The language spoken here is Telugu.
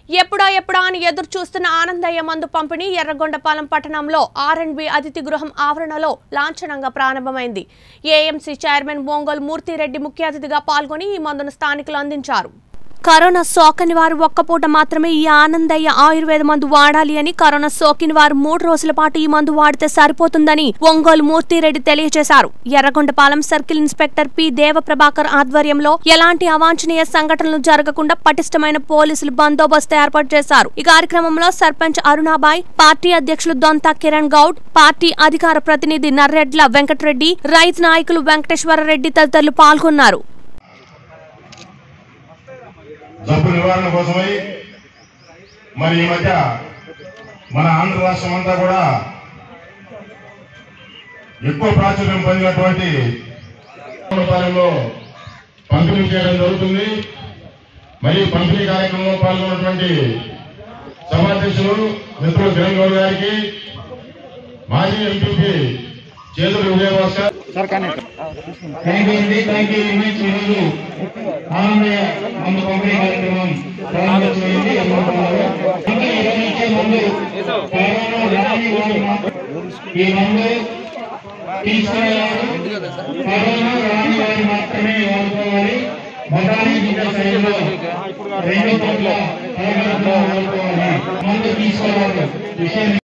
ఎప్పుడా ఎప్పుడా అని ఎదురు చూస్తున్న ఆనందయ్య మందు పంపిణీ ఎర్రగొండపాలెం పట్టణంలో ఆర్ అండ్ బి అతిథి గృహం ఆవరణలో లాంఛనంగా ప్రారంభమైంది ఏఎంసీ చైర్మన్ బొంగోలు మూర్తిరెడ్డి ముఖ్య అతిథిగా పాల్గొని ఈ మందును స్థానికులు అందించారు కరోనా సోకని వారు ఒక్కపూట మాత్రమే ఈ ఆనందయ్య ఆయుర్వేద మందు వాడాలి అని కరోనా సోకిన వారు మూడు రోజుల పాటు ఈ మందు వాడితే సరిపోతుందని ఒంగోలు మూర్తిరెడ్డి తెలియజేశారు Yerragondapalem circle inspector P Devaprabhakar ఆధ్వర్యంలో ఎలాంటి అవాంఛనీయ సంఘటనలు జరగకుండా పటిష్టమైన పోలీసులు బందోబస్తు ఏర్పాటు చేశారు ఈ కార్యక్రమంలో సర్పంచ్ అరుణాబాయ్ పార్టీ అధ్యక్షులు దొంతా కిరణ్ గౌడ్ పార్టీ అధికార ప్రతినిధి నర్రెడ్ల వెంకటరెడ్డి రైతు నాయకులు వెంకటేశ్వర రెడ్డి తదితరులు పాల్గొన్నారు జబ్బు నివారణ కోసమై మరి ఈ మధ్య మన ఆంధ్ర రాష్ట్రం అంతా కూడా ఎక్కువ ప్రాచుర్యం పొందినటువంటి పాలెంలో పంపిణీ చేయడం జరుగుతుంది మరి ఈ పంపిణీ కార్యక్రమంలో పాల్గొన్నటువంటి సభాధ్యక్షులు మిత్రులు కిరణ్ గౌడ్ గారికి మాజీ ఎంపీపీ చేతులు విజయభాస్కర్ థ్యాంక్ యూ అండి థ్యాంక్ యూ వెరీ మచ్ ఈరోజు ఆనందయ్య మందు పంపిణీ కార్యక్రమం ప్రారంభించబడింది ఇంకా ఈరోజు ఇచ్చే మందు కరోనా రాని వారు మాత్రం ఈ మందు తీసుకునేవారు కరోనా రాని వారు మాత్రమే వాడుకోవాలి మొదటి ఇంకా శైలిలో రెండు పట్ల వాడుకోవాలి మందు తీసుకోవాలి విషయం